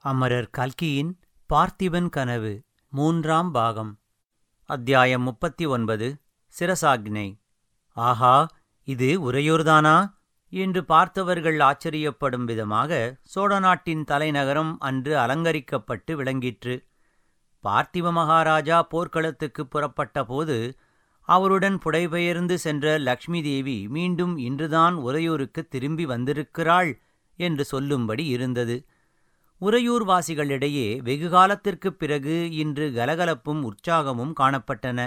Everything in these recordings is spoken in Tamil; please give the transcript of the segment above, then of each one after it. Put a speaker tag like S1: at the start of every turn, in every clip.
S1: அமரர் கல்கியின் பார்த்திபன் கனவு மூன்றாம் பாகம் அத்தியாயம் முப்பத்தி ஒன்பது சிரசாக்னை ஆஹா இது உறையூர்தானா என்று பார்த்தவர்கள் ஆச்சரியப்படும் விதமாக சோழ நாட்டின் தலைநகரம் அன்று அலங்கரிக்கப்பட்டு விளங்கிற்று பார்த்திப மகாராஜா போர்க்களத்துக்குப் புறப்பட்ட போது அவருடன் புடைபெயர்ந்து சென்ற லக்ஷ்மி தேவி மீண்டும் இன்றுதான் உறையூருக்கு திரும்பி வந்திருக்கிறாள் என்று சொல்லும்படி இருந்தது உறையூர் வாசிகளிடையே வெகுகாலத்திற்குப் பிறகு இன்று கலகலப்பும் உற்சாகமும் காணப்பட்டன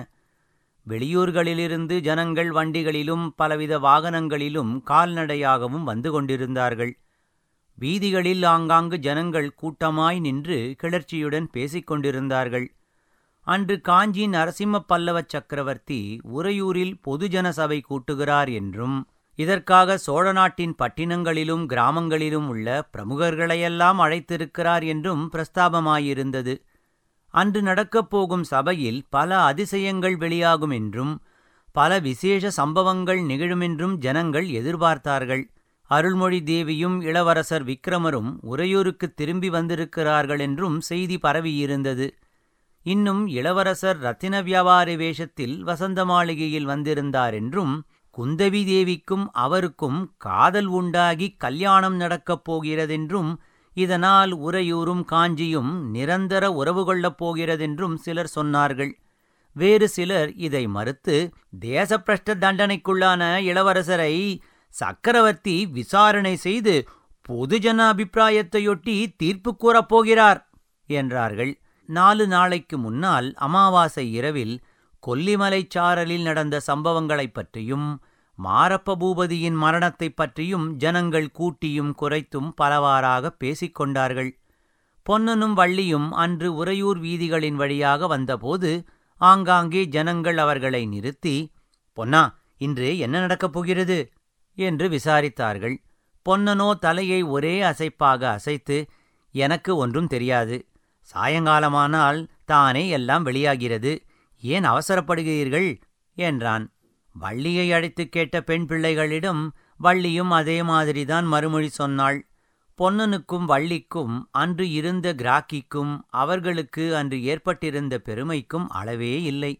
S1: வெளியூர்களிலிருந்து ஜனங்கள் வண்டிகளிலும் பலவித வாகனங்களிலும் கால்நடையாகவும் வந்து கொண்டிருந்தார்கள் வீதிகளில் ஆங்காங்கு ஜனங்கள் கூட்டமாய் நின்று கிளர்ச்சியுடன் பேசிக் கொண்டிருந்தார்கள் அன்று காஞ்சி நரசிம்ம பல்லவ சக்கரவர்த்தி உறையூரில் பொதுஜன சபை கூட்டுகிறார் என்றும் இதற்காக சோழ நாட்டின் பட்டினங்களிலும் கிராமங்களிலும் உள்ள பிரமுகர்களையெல்லாம் அழைத்திருக்கிறார் என்றும் பிரஸ்தாபமாயிருந்தது அன்று நடக்கப் போகும் சபையில் பல அதிசயங்கள் வெளியாகும் என்றும் பல விசேஷ சம்பவங்கள் நிகழுமென்றும் ஜனங்கள் எதிர்பார்த்தார்கள் அருள்மொழி தேவியும் இளவரசர் விக்ரமரும் உறையூருக்கு திரும்பி வந்திருக்கிறார்கள் என்றும் செய்தி பரவியிருந்தது இன்னும் இளவரசர் ரத்தின வியாபாரி வேஷத்தில் வசந்த மாளிகையில் வந்திருந்தார் என்றும் குந்தவி தேவிக்கும் அவருக்கும் காதல் உண்டாகி கல்யாணம் நடக்கப் போகிறதென்றும் இதனால் உறையூரும் காஞ்சியும் நிரந்தர உறவு கொள்ளப் போகிறதென்றும் சிலர் சொன்னார்கள் வேறு சிலர் இதை மறுத்து தேசப்பிரஷ்ட தண்டனைக்குள்ளான இளவரசரை சக்கரவர்த்தி விசாரணை செய்து பொதுஜன அபிப்பிராயத்தையொட்டி தீர்ப்பு கூறப் போகிறார் என்றார்கள் நாலு நாளைக்கு முன்னால் அமாவாசை இரவில் கொல்லிமலைச் சாரலில் நடந்த சம்பவங்களைப் பற்றியும் மாரப்ப பூபதியின் மரணத்தைப் பற்றியும் ஜனங்கள் கூட்டியும் குறைத்தும் பலவாறாக பேசிக் கொண்டார்கள் பொன்னனும் வள்ளியும் அன்று உறையூர் வீதிகளின் வழியாக வந்தபோது ஆங்காங்கே ஜனங்கள் அவர்களை நிறுத்தி பொன்னா இன்று என்ன நடக்கப் போகிறது என்று விசாரித்தார்கள் பொன்னனோ தலையை ஒரே அசைப்பாக அசைத்து எனக்கு ஒன்றும் தெரியாது சாயங்காலமானால் தானே எல்லாம் வெளியாகிறது ஏன் அவசரப்படுகிறீர்கள் என்றான் வள்ளியை அழைத்துக் கேட்ட பெண் பிள்ளைகளிடம் வள்ளியும் அதே மாதிரிதான் மறுமொழி சொன்னாள் பொன்னனுக்கும் வள்ளிக்கும் அன்று இருந்த கிராக்கிக்கும் அவர்களுக்கு அன்று ஏற்பட்டிருந்த பெருமைக்கும் அளவே இல்லை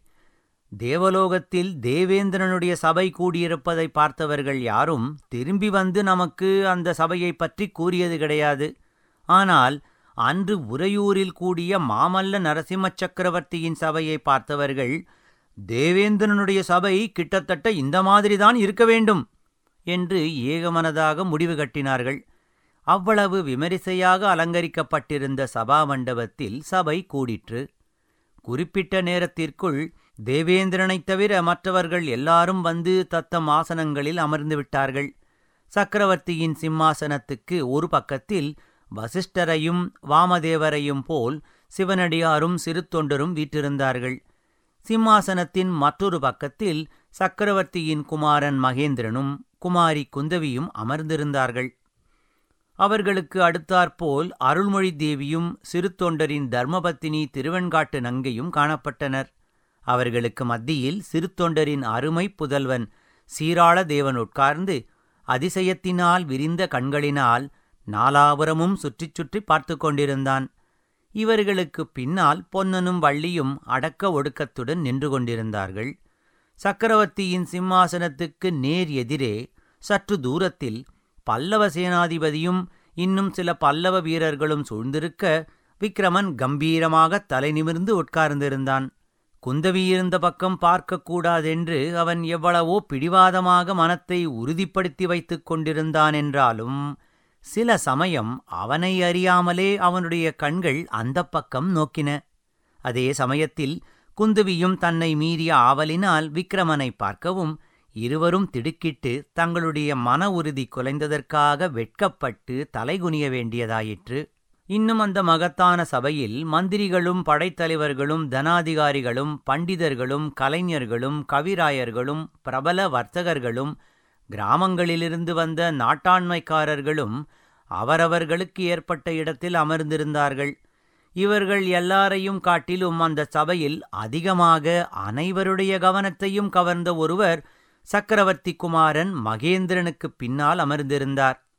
S1: தேவலோகத்தில் தேவேந்திரனுடைய சபை கூடியிருப்பதை பார்த்தவர்கள் யாரும் திரும்பி வந்து நமக்கு அந்த சபையைப் பற்றி கூறியது கிடையாது ஆனால் அன்று உறையூரில் கூடிய மாமல்ல நரசிம்ம சக்கரவர்த்தியின் சபையை பார்த்தவர்கள் தேவேந்திரனுடைய சபை கிட்டத்தட்ட இந்த மாதிரிதான் இருக்க வேண்டும் என்று ஏகமனதாக முடிவு கட்டினார்கள் அவ்வளவு விமரிசையாக அலங்கரிக்கப்பட்டிருந்த சபா மண்டபத்தில் சபை கூடிற்று குறிப்பிட்ட நேரத்திற்குள் தேவேந்திரனைத் தவிர மற்றவர்கள் எல்லாரும் வந்து தத்தம் ஆசனங்களில் அமர்ந்து விட்டார்கள் சக்கரவர்த்தியின் சிம்மாசனத்துக்கு ஒரு பக்கத்தில் வசிஷ்டரையும் வாமதேவரையும் போல் சிவனடியாரும் சிறு தொண்டரும் வீற்றிருந்தார்கள் சிம்மாசனத்தின் மற்றொரு பக்கத்தில் சக்கரவர்த்தியின் குமாரன் மகேந்திரனும் குமாரி குந்தவியும் அமர்ந்திருந்தார்கள் அவர்களுக்கு அடுத்தாற்போல் அருள்மொழி தேவியும் சிறு தொண்டரின் தர்மபத்தினி திருவெண்காட்டு நங்கையும் காணப்பட்டனர் அவர்களுக்கு மத்தியில் சிறு தொண்டரின் அருமை புதல்வன் சீராள தேவன் உட்கார்ந்து அதிசயத்தினால் விரிந்த கண்களினால் நாலாபுரமும் சுற்றிச் சுற்றி பார்த்து கொண்டிருந்தான் இவர்களுக்கு பின்னால் பொன்னனும் வள்ளியும் அடக்க ஒடுக்கத்துடன் நின்று கொண்டிருந்தார்கள் சக்கரவர்த்தியின் சிம்மாசனத்துக்கு நேர் எதிரே சற்று தூரத்தில் பல்லவ சேனாதிபதியும் இன்னும் சில பல்லவ வீரர்களும் சூழ்ந்திருக்க விக்ரமன் கம்பீரமாக தலை நிமிர்ந்து உட்கார்ந்திருந்தான் குந்தவி இருந்த பக்கம் பார்க்கக்கூடாதென்று அவன் எவ்வளவோ பிடிவாதமாக மனத்தை உறுதிப்படுத்தி வைத்துக் கொண்டிருந்தான் என்றாலும் சில சமயம் அவனை அறியாமலே அவனுடைய கண்கள் அந்தப் பக்கம் நோக்கின அதே சமயத்தில் குந்துவியும் தன்னை மீறிய ஆவலினால் விக்ரமனை பார்க்கவும் இருவரும் திடுக்கிட்டு தங்களுடைய மன உறுதி குலைந்ததற்காக வெட்கப்பட்டு தலைகுனிய வேண்டியதாயிற்று இன்னும் அந்த மகத்தான சபையில் மந்திரிகளும் படைத்தலைவர்களும் தனாதிகாரிகளும் பண்டிதர்களும் கலைஞர்களும் கவிராயர்களும் பிரபல வர்த்தகர்களும் கிராமங்களிலிருந்து வந்த நாட்டாண்மைக்காரர்களும் அவரவர்களுக்கு ஏற்பட்ட இடத்தில் அமர்ந்திருந்தார்கள் இவர்கள் எல்லாரையும் காட்டிலும் அந்த சபையில் அதிகமாக அனைவருடைய கவனத்தையும் கவர்ந்த ஒருவர் சக்கரவர்த்தி குமாரன் மகேந்திரனுக்குப் பின்னால் அமர்ந்திருந்தார்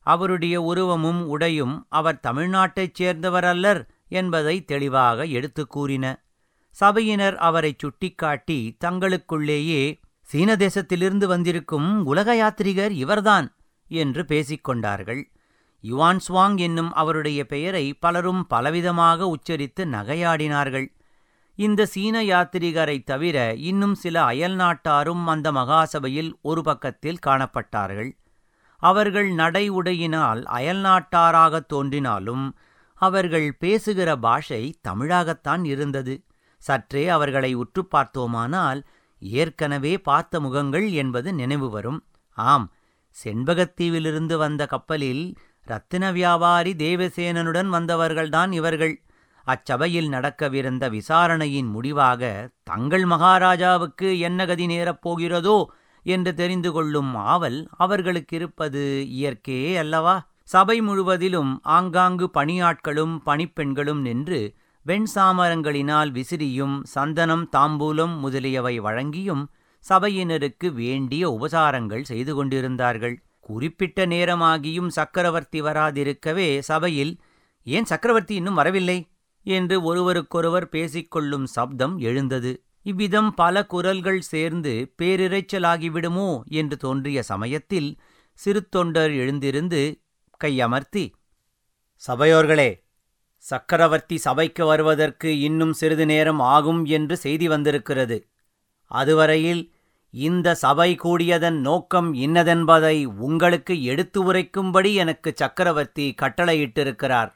S1: அவருடைய உருவமும் உடையும் அவர் தமிழ்நாட்டைச் சேர்ந்தவர் அல்லர் என்பதை தெளிவாக எடுத்துக் கூறின சபையினர் அவரைச் சுட்டிக்காட்டி தங்களுக்குள்ளேயே சீன தேசத்திலிருந்து வந்திருக்கும் உலக யாத்ரிகர் இவர்தான் என்று பேசிக் கொண்டார்கள் யுவான் ஸ்வாங் என்னும் அவருடைய பெயரை பலரும் பலவிதமாக உச்சரித்து நகையாடினார்கள் இந்த சீன யாத்திரிகரை தவிர இன்னும் சில அயல் நாட்டாரும் அந்த மகாசபையில் ஒரு பக்கத்தில் காணப்பட்டார்கள் அவர்கள் நடை உடையினால் அயல் நாட்டாராகத் தோன்றினாலும் அவர்கள் பேசுகிற பாஷை தமிழாகத்தான் இருந்தது சற்றே அவர்களை உற்று பார்த்தோமானால் ஏற்கனவே பார்த்த முகங்கள் என்பது நினைவு வரும் ஆம் செண்பகத்தீவிலிருந்து வந்த கப்பலில் ரத்தின வியாபாரி தேவசேனனுடன் வந்தவர்கள்தான் இவர்கள் அச்சபையில் நடக்கவிருந்த விசாரணையின் முடிவாக தங்கள் மகாராஜாவுக்கு என்ன கதி நேரப் போகிறதோ என்று தெரிந்து கொள்ளும் ஆவல் அவர்களுக்கு இருப்பது இயற்கையே அல்லவா சபை முழுவதிலும் ஆங்காங்கு பணியாட்களும் பணிப்பெண்களும் நின்று வெண்சாமரங்களினால் விசிறியும் சந்தனம் தாம்பூலம் முதலியவை வழங்கியும் சபையினருக்கு வேண்டிய உபசாரங்கள் செய்து கொண்டிருந்தார்கள் குறிப்பிட்ட நேரமாகியும் சக்கரவர்த்தி வராதிருக்கவே சபையில் ஏன் சக்கரவர்த்தி இன்னும் வரவில்லை என்று ஒருவருக்கொருவர் பேசிக்கொள்ளும் சப்தம் எழுந்தது இவ்விதம் பல குரல்கள் சேர்ந்து பேரிரைச்சலாகிவிடுமோ என்று தோன்றிய சமயத்தில் சிறு தொண்டர் எழுந்திருந்து கையமர்த்தி சபையோர்களே சக்கரவர்த்தி சபைக்கு வருவதற்கு இன்னும் சிறிது நேரம் ஆகும் என்று செய்தி வந்திருக்கிறது அதுவரையில் இந்த சபை கூடியதன் நோக்கம் இன்னதென்பதை உங்களுக்கு எடுத்து உரைக்கும்படி எனக்கு சக்கரவர்த்தி கட்டளையிட்டிருக்கிறார்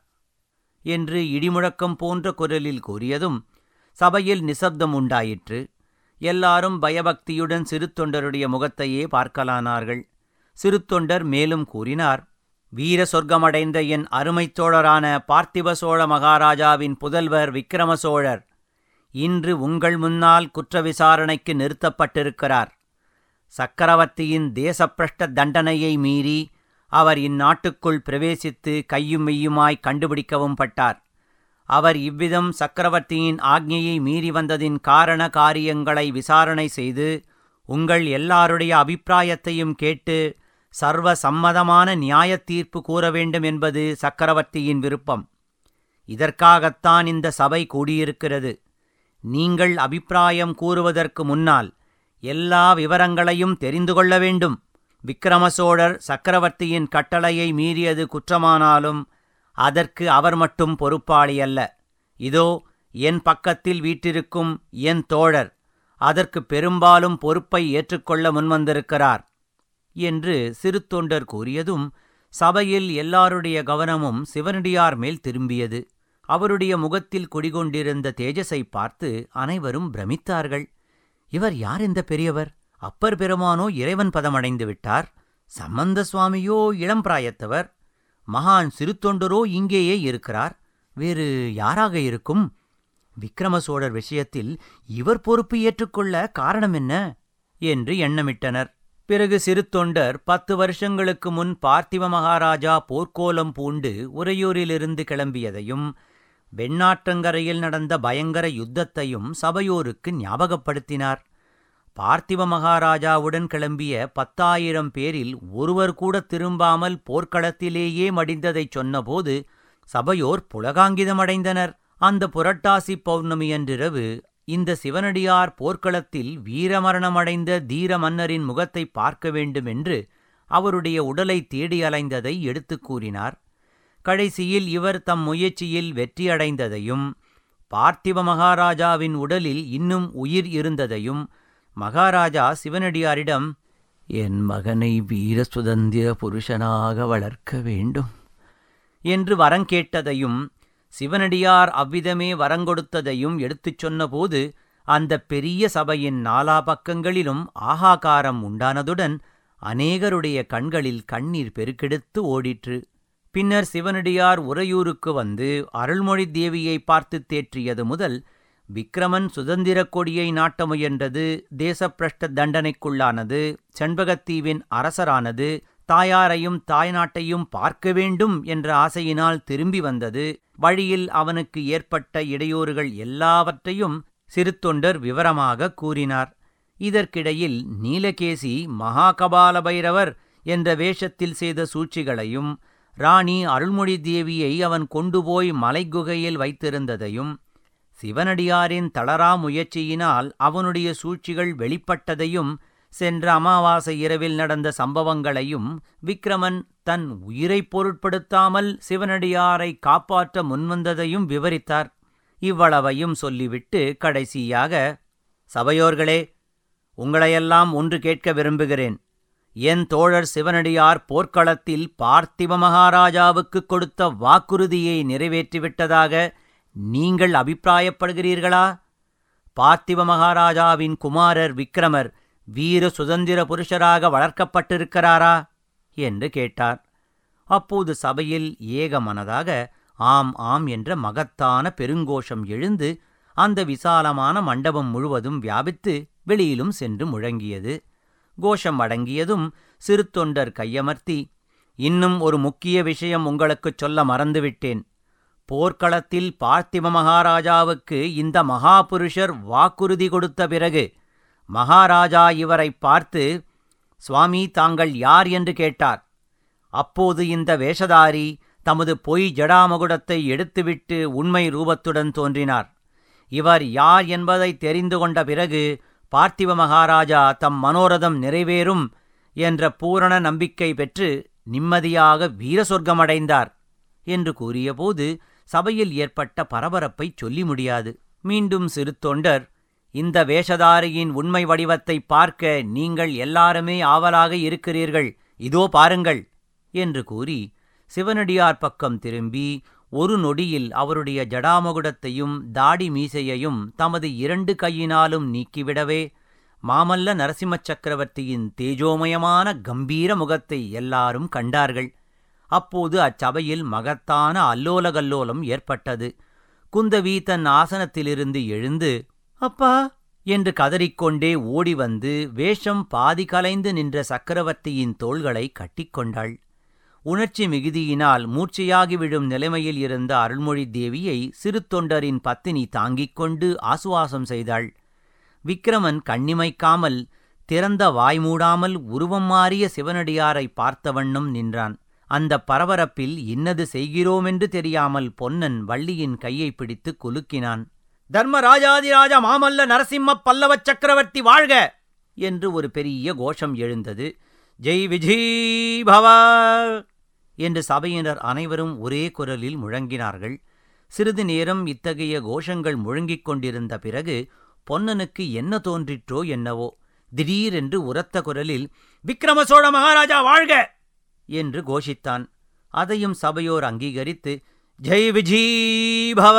S1: என்று இடிமுழக்கம் போன்ற குரலில் கூறியதும் சபையில் நிசப்தம் உண்டாயிற்று எல்லாரும் பயபக்தியுடன் சிறு தொண்டருடைய முகத்தையே பார்க்கலானார்கள் சிறு தொண்டர் மேலும் கூறினார் வீர சொர்க்கமடைந்த என் அருமைத் தோழரான பார்த்திப சோழ மகாராஜாவின் புதல்வர் விக்கிரம சோழர் இன்று உங்கள் முன்னால் குற்ற விசாரணைக்கு நிறுத்தப்பட்டிருக்கிறார் சக்கரவர்த்தியின் தேசப்பிரஷ்ட தண்டனையை மீறி அவர் இந்நாட்டுக்குள் பிரவேசித்து கையும் மெய்யுமாய் கண்டுபிடிக்கவும் பட்டார் அவர் இவ்விதம் சக்கரவர்த்தியின் ஆக்ஞையை மீறி வந்ததின் காரண காரியங்களை விசாரணை செய்து உங்கள் எல்லாருடைய அபிப்பிராயத்தையும் கேட்டு சர்வ சம்மதமான நியாயத் தீர்ப்பு கூற வேண்டும் என்பது சக்கரவர்த்தியின் விருப்பம் இதற்காகத்தான் இந்த சபை கூடியிருக்கிறது நீங்கள் அபிப்பிராயம் கூறுவதற்கு முன்னால் எல்லா விவரங்களையும் தெரிந்து கொள்ள வேண்டும் விக்கிரம சோழர் சக்கரவர்த்தியின் கட்டளையை மீறியது குற்றமானாலும் அதற்கு அவர் மட்டும் பொறுப்பாளி அல்ல இதோ என் பக்கத்தில் வீற்றிருக்கும் என் தோழர் அதற்கு பெரும்பாலும் பொறுப்பை ஏற்றுக்கொள்ள முன்வந்திருக்கிறார் என்று சிறு தொண்டர் கூறியதும் சபையில் எல்லாருடைய கவனமும் சிவனடியார் மேல் திரும்பியது அவருடைய முகத்தில் குடிகொண்டிருந்த தேஜஸை பார்த்து அனைவரும் பிரமித்தார்கள் இவர் யார் இந்த பெரியவர் அப்பர் பெருமானோ இறைவன் பதமடைந்து விட்டார் சம்பந்த சுவாமியோ இளம் பிராயத்தவர் மகான் சிறுத்தொண்டரோ இங்கேயே இருக்கிறார் வேறு யாராக இருக்கும் விக்கிரம சோழர் விஷயத்தில் இவர் பொறுப்பு ஏற்றுக்கொள்ள காரணம் என்ன என்று எண்ணமிட்டனர் பிறகு சிறு தொண்டர் பத்து வருஷங்களுக்கு முன் பார்த்திவ மகாராஜா போர்க்கோலம் பூண்டு உறையூரிலிருந்து கிளம்பியதையும் வெண்ணாற்றங்கரையில் நடந்த பயங்கர யுத்தத்தையும் சபையோருக்கு ஞாபகப்படுத்தினார் பார்த்திவ மகாராஜாவுடன் கிளம்பிய பத்தாயிரம் பேரில் ஒருவர் கூட திரும்பாமல் போர்க்களத்திலேயே மடிந்ததைச் சொன்னபோது சபையோர் புலகாங்கிதமடைந்தனர் அந்த புரட்டாசி பௌர்ணமியன்றிரவு இந்த சிவனடியார் போர்க்களத்தில் வீரமரணமடைந்த தீர மன்னரின் முகத்தை பார்க்க வேண்டுமென்று அவருடைய உடலை தேடி அலைந்ததை எடுத்துக் கூறினார் கடைசியில் இவர் தம் முயற்சியில் வெற்றியடைந்ததையும் பார்த்திவ மகாராஜாவின் உடலில் இன்னும் உயிர் இருந்ததையும் மகாராஜா சிவனடியாரிடம் என் மகனை வீர சுதந்திர புருஷனாக வளர்க்க வேண்டும் என்று வரங்கேட்டதையும் சிவனடியார் அவ்விதமே வரங்கொடுத்ததையும் எடுத்துச் சொன்னபோது அந்த பெரிய சபையின் நாலா பக்கங்களிலும் ஆகாகாரம் உண்டானதுடன் அநேகருடைய கண்களில் கண்ணீர் பெருக்கெடுத்து ஓடிற்று பின்னர் சிவனடியார் உறையூருக்கு வந்து அருள்மொழி தேவியை பார்த்து தேற்றியது முதல் விக்கிரமன் சுதந்திரக் கொடியை நாட்ட முயன்றது தேசப்பிரஷ்ட தண்டனைக்குள்ளானது செண்பகத்தீவின் அரசரானது தாயாரையும் தாய்நாட்டையும் பார்க்க வேண்டும் என்ற ஆசையினால் திரும்பி வந்தது வழியில் அவனுக்கு ஏற்பட்ட இடையூறுகள் எல்லாவற்றையும் சிறு தொண்டர் விவரமாக கூறினார் இதற்கிடையில் நீலகேசி மகாகபால பைரவர் என்ற வேஷத்தில் செய்த சூழ்ச்சிகளையும் ராணி அருள்மொழி தேவியை அவன் கொண்டு போய் மலைக்குகையில் வைத்திருந்ததையும் சிவனடியாரின் தளரா முயற்சியினால் அவனுடைய சூழ்ச்சிகள் வெளிப்பட்டதையும் சென்ற அமாவாசை இரவில் நடந்த சம்பவங்களையும் விக்ரமன் தன் உயிரைப் பொருட்படுத்தாமல் சிவனடியாரை காப்பாற்ற முன்வந்ததையும் விவரித்தார் இவ்வளவையும் சொல்லிவிட்டு கடைசியாக சபையோர்களே உங்களையெல்லாம் ஒன்று கேட்க விரும்புகிறேன் என் தோழர் சிவனடியார் போர்க்களத்தில் பார்த்திப மகாராஜாவுக்கு கொடுத்த வாக்குறுதியை நிறைவேற்றிவிட்டதாக நீங்கள் அபிப்பிராயப்படுகிறீர்களா பார்த்திப மகாராஜாவின் குமாரர் விக்ரமர் வீர சுதந்திர புருஷராக வளர்க்கப்பட்டிருக்கிறாரா என்று கேட்டார் அப்போது சபையில் ஏகமனதாக ஆம் ஆம் என்ற மகத்தான பெருங்கோஷம் எழுந்து அந்த விசாலமான மண்டபம் முழுவதும் வியாபித்து வெளியிலும் சென்று முழங்கியது கோஷம் அடங்கியதும் சிறு தொண்டர் கையமர்த்தி இன்னும் ஒரு முக்கிய விஷயம் உங்களுக்குச் சொல்ல மறந்துவிட்டேன் போர்க்களத்தில் பார்த்திப மகாராஜாவுக்கு இந்த மகாபுருஷர் வாக்குறுதி கொடுத்த பிறகு மகாராஜா இவரை பார்த்து சுவாமி தாங்கள் யார் என்று கேட்டார் அப்போது இந்த வேஷதாரி தமது பொய் ஜடாமகுடத்தை எடுத்துவிட்டு உண்மை ரூபத்துடன் தோன்றினார் இவர் யார் என்பதை தெரிந்து கொண்ட பிறகு பார்த்திப மகாராஜா தம் மனோரதம் நிறைவேறும் என்ற பூரண நம்பிக்கை பெற்று நிம்மதியாக வீர சொர்க்கமடைந்தார் என்று கூறியபோது சபையில் ஏற்பட்ட பரபரப்பை சொல்லி முடியாது மீண்டும் சிறு தொண்டர் இந்த வேஷதாரியின் உண்மை வடிவத்தை பார்க்க நீங்கள் எல்லாருமே ஆவலாக இருக்கிறீர்கள் இதோ பாருங்கள் என்று கூறி சிவனடியார் பக்கம் திரும்பி ஒரு நொடியில் அவருடைய ஜடாமகுடத்தையும் தாடி மீசையையும் தமது இரண்டு கையினாலும் நீக்கிவிடவே மாமல்ல நரசிம்ம சக்கரவர்த்தியின் தேஜோமயமான கம்பீர முகத்தை எல்லாரும் கண்டார்கள் அப்போது அச்சபையில் மகத்தான அல்லோலகல்லோலம் ஏற்பட்டது குந்தவி தன் ஆசனத்திலிருந்து எழுந்து அப்பா என்று கதறிக்கொண்டே ஓடி வந்து வேஷம் பாதி கலைந்து நின்ற சக்கரவர்த்தியின் தோள்களை கட்டிக்கொண்டாள் உணர்ச்சி மிகுதியினால் மூர்ச்சையாகி விழும் நிலைமையில் இருந்த அருள்மொழி தேவியை சிறு தொண்டரின் பத்தினி தாங்கிக் கொண்டு ஆசுவாசம் செய்தாள் விக்ரமன் கண்ணிமைக்காமல் திறந்த வாய் மூடாமல் உருவம் மாறிய சிவனடியாரை பார்த்த வண்ணம் நின்றான் அந்த பரபரப்பில் இன்னது செய்கிறோமென்று தெரியாமல் பொன்னன் வள்ளியின் கையை பிடித்து குலுக்கினான் தர்மராஜாதிராஜ மாமல்ல நரசிம்ம பல்லவ சக்கரவர்த்தி வாழ்க என்று ஒரு பெரிய கோஷம் எழுந்தது ஜெய் விஜய் பவ என்று சபையினர் அனைவரும் ஒரே குரலில் முழங்கினார்கள் சிறிது நேரம் இத்தகைய கோஷங்கள் முழங்கிக் கொண்டிருந்த பிறகு பொன்னனுக்கு என்ன தோன்றிற்றோ என்னவோ திடீரென்று உரத்த குரலில் விக்ரம சோழ மகாராஜா வாழ்க என்று கோஷித்தான் அதையும் சபையோர் அங்கீகரித்து ஜெய் விஜய் பவ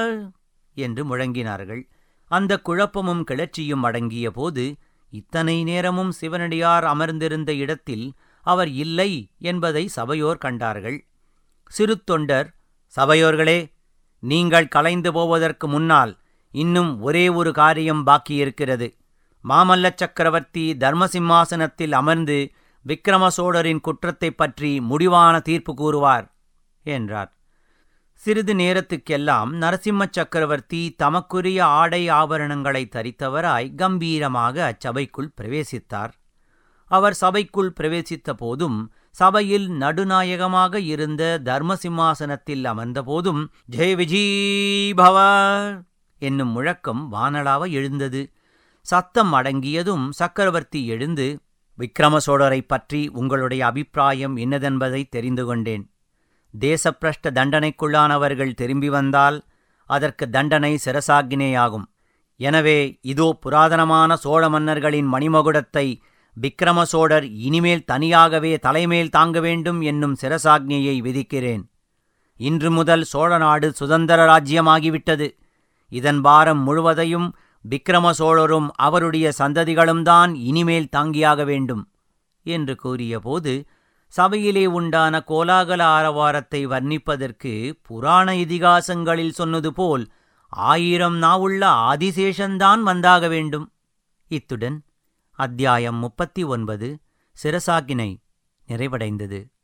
S1: என்று முழங்கினார்கள் அந்த குழப்பமும் கிளர்ச்சியும் அடங்கிய போது இத்தனை நேரமும் சிவனடியார் அமர்ந்திருந்த இடத்தில் அவர் இல்லை என்பதை சபையோர் கண்டார்கள் சிறு தொண்டர் சபையோர்களே நீங்கள் கலைந்து போவதற்கு முன்னால் இன்னும் ஒரே ஒரு காரியம் பாக்கியிருக்கிறது மாமல்ல சக்கரவர்த்தி தர்மசிம்மாசனத்தில் அமர்ந்து விக்ரம சோழரின் குற்றத்தைப் பற்றி முடிவான தீர்ப்பு கூறுவார் என்றார் சிறிது நேரத்துக்கெல்லாம் நரசிம்ம சக்கரவர்த்தி தமக்குரிய ஆடை ஆபரணங்களை தரித்தவராய் கம்பீரமாக அச்சபைக்குள் பிரவேசித்தார் அவர் சபைக்குள் பிரவேசித்த போதும் சபையில் நடுநாயகமாக இருந்த தர்மசிம்மாசனத்தில் அமர்ந்தபோதும் ஜெய் விஜய் பவ என்னும் முழக்கம் வானளாவ எழுந்தது சத்தம் அடங்கியதும் சக்கரவர்த்தி எழுந்து விக்ரம சோழரைப் பற்றி உங்களுடைய அபிப்பிராயம் என்னதென்பதை தெரிந்து கொண்டேன் தேசப்பிரஷ்ட தண்டனைக்குள்ளானவர்கள் திரும்பி வந்தால் அதற்கு தண்டனை சிரசாகினேயாகும் எனவே இதோ புராதனமான சோழ மன்னர்களின் மணிமகுடத்தை விக்ரம சோழர் இனிமேல் தனியாகவே தலைமேல் தாங்க வேண்டும் என்னும் சிரசாக்ஞையை விதிக்கிறேன் இன்று முதல் சோழ நாடு சுதந்திர ராஜ்யமாகிவிட்டது இதன் பாரம் முழுவதையும் விக்ரம சோழரும் அவருடைய சந்ததிகளும்தான் இனிமேல் தாங்கியாக வேண்டும் என்று கூறியபோது சபையிலே உண்டான கோலாகல ஆரவாரத்தை வர்ணிப்பதற்கு புராண இதிகாசங்களில் சொன்னது போல் ஆயிரம் நாவுள்ள ஆதிசேஷன்தான் வந்தாக வேண்டும் இத்துடன் அத்தியாயம் முப்பத்தி ஒன்பது சிரசாகினை நிறைவடைந்தது